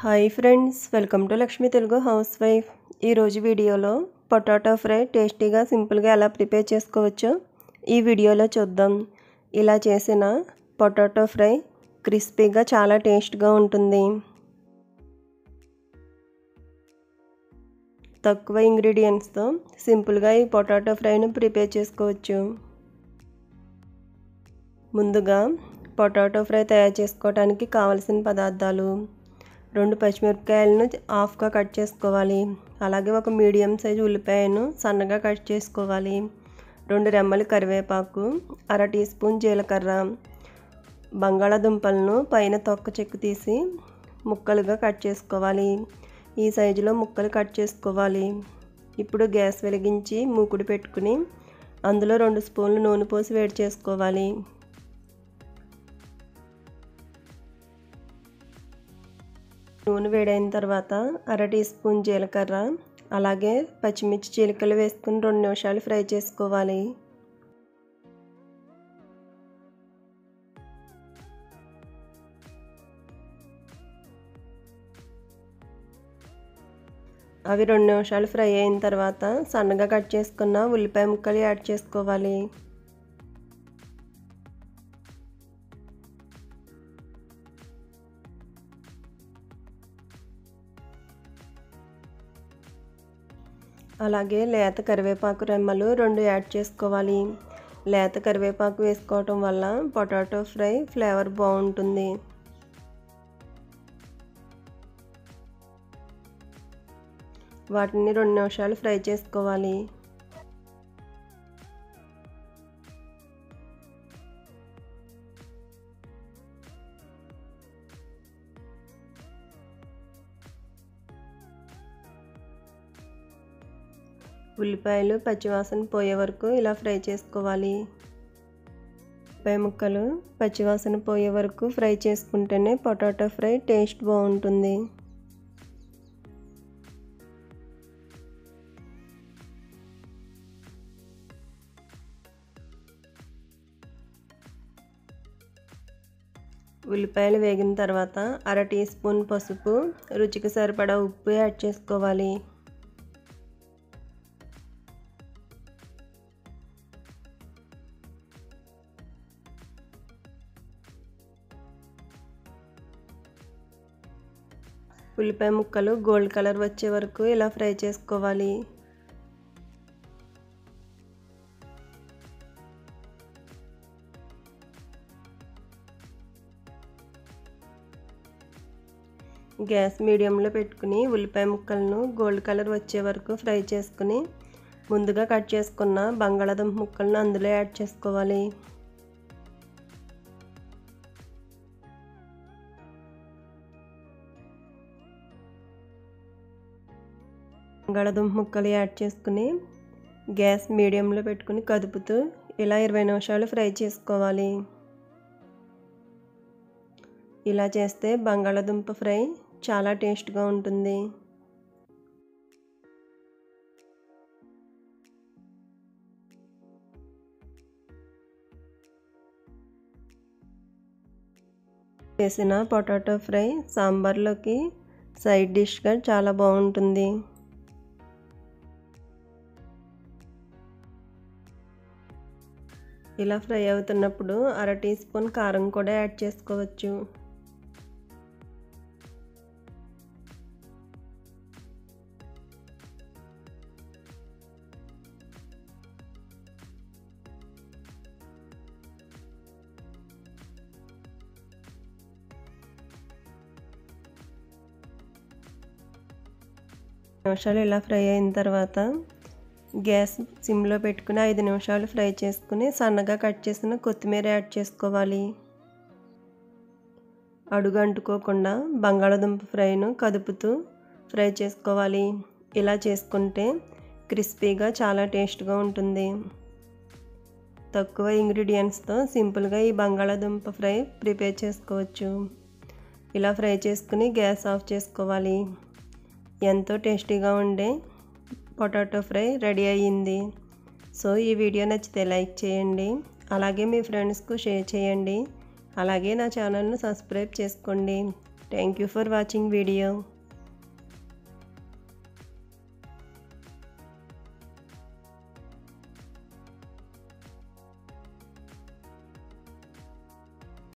hi friends welcome to Lakshmi Telugu housewife ఈరోజు వీడియోలో potato fry టేస్టీగా సింపుల్గా ఎలా ప్రిపేర్ చేసుకోవచ్చో ఈ వీడియోలో చూద్దాం ఇలా చేసిన పొటాటో ఫ్రై క్రిస్పీగా చాలా టేస్ట్గా ఉంటుంది తక్కువ ఇంగ్రీడియంట్స్తో సింపుల్గా ఈ పొటాటో ఫ్రైను ప్రిపేర్ చేసుకోవచ్చు ముందుగా పొటాటో ఫ్రై తయారు చేసుకోవడానికి కావలసిన పదార్థాలు రెండు పచ్చిమిరపకాయలను హాఫ్గా కట్ చేసుకోవాలి అలాగే ఒక మీడియం సైజు ఉల్లిపాయను సన్నగా కట్ చేసుకోవాలి రెండు రెమ్మలు కరివేపాకు అర టీ స్పూన్ జీలకర్ర బంగాళాదుంపలను పైన తొక్క చెక్కు తీసి ముక్కలుగా కట్ చేసుకోవాలి ఈ సైజులో ముక్కలు కట్ చేసుకోవాలి ఇప్పుడు గ్యాస్ వెలిగించి మూకుడు పెట్టుకుని అందులో రెండు స్పూన్లు నూనె పోసి వేడి చేసుకోవాలి నూనె వేడైన తర్వాత అర టీ స్పూన్ జీలకర్ర అలాగే పచ్చిమిర్చి చీలికలు వేసుకుని రెండు నిమిషాలు ఫ్రై చేసుకోవాలి అవి రెండు నిమిషాలు ఫ్రై అయిన తర్వాత సన్నగా కట్ చేసుకున్న ఉల్లిపాయ ముక్కలు యాడ్ చేసుకోవాలి అలాగే లేత కరివేపాకు రెమ్మలు రెండు యాడ్ చేసుకోవాలి లేత కరివేపాకు వేసుకోవటం వల్ల పొటాటో ఫ్రై ఫ్లేవర్ బాగుంటుంది వాటిని రెండు నిమిషాలు ఫ్రై చేసుకోవాలి ఉల్లిపాయలు పచ్చివాసన పోయే వరకు ఇలా ఫ్రై చేసుకోవాలి ఉల్లిపాయ ముక్కలు పచ్చివాసన పోయే వరకు ఫ్రై చేసుకుంటేనే పొటాటో ఫ్రై టేస్ట్ బాగుంటుంది ఉల్లిపాయలు వేగిన తర్వాత అర టీ స్పూన్ పసుపు రుచికి సరిపడా ఉప్పు యాడ్ చేసుకోవాలి ఉల్లిపాయ ముక్కలు గోల్డ్ కలర్ వచ్చే వరకు ఇలా ఫ్రై చేసుకోవాలి గ్యాస్ మీడియంలో పెట్టుకుని ఉల్లిపాయ ముక్కలను గోల్డ్ కలర్ వచ్చే వరకు ఫ్రై చేసుకుని ముందుగా కట్ చేసుకున్న బంగాళాదుంప ముక్కలను అందులో యాడ్ చేసుకోవాలి బంగాళాదుంప ముక్కలు యాడ్ చేసుకుని గ్యాస్ మీడియంలో పెట్టుకుని కదుపుతూ ఇలా ఇరవై నిమిషాలు ఫ్రై చేసుకోవాలి ఇలా చేస్తే బంగాళాదుంప ఫ్రై చాలా టేస్ట్గా ఉంటుంది చేసిన పొటాటో ఫ్రై సాంబార్లోకి సైడ్ డిష్గా చాలా బాగుంటుంది ఇలా ఫ్రై అవుతున్నప్పుడు అర టీ స్పూన్ కారం కూడా యాడ్ చేసుకోవచ్చు నిమిషాలు ఇలా ఫ్రై అయిన తర్వాత గ్యాస్ సిమ్లో పెట్టుకుని ఐదు నిమిషాలు ఫ్రై చేసుకుని సన్నగా కట్ చేసిన కొత్తిమీర యాడ్ చేసుకోవాలి అడుగు అంటుకోకుండా బంగాళాదుంప ఫ్రైను కదుపుతూ ఫ్రై చేసుకోవాలి ఇలా చేసుకుంటే క్రిస్పీగా చాలా టేస్ట్గా ఉంటుంది తక్కువ ఇంగ్రీడియంట్స్తో సింపుల్గా ఈ బంగాళాదుంప ఫ్రై ప్రిపేర్ చేసుకోవచ్చు ఇలా ఫ్రై చేసుకుని గ్యాస్ ఆఫ్ చేసుకోవాలి ఎంతో టేస్టీగా ఉండే పొటాటో ఫ్రై రెడీ అయ్యింది సో ఈ వీడియో నచ్చితే లైక్ చేయండి అలాగే మీ ఫ్రెండ్స్కు షేర్ చేయండి అలాగే నా ఛానల్ను సబ్స్క్రైబ్ చేసుకోండి thank you for watching video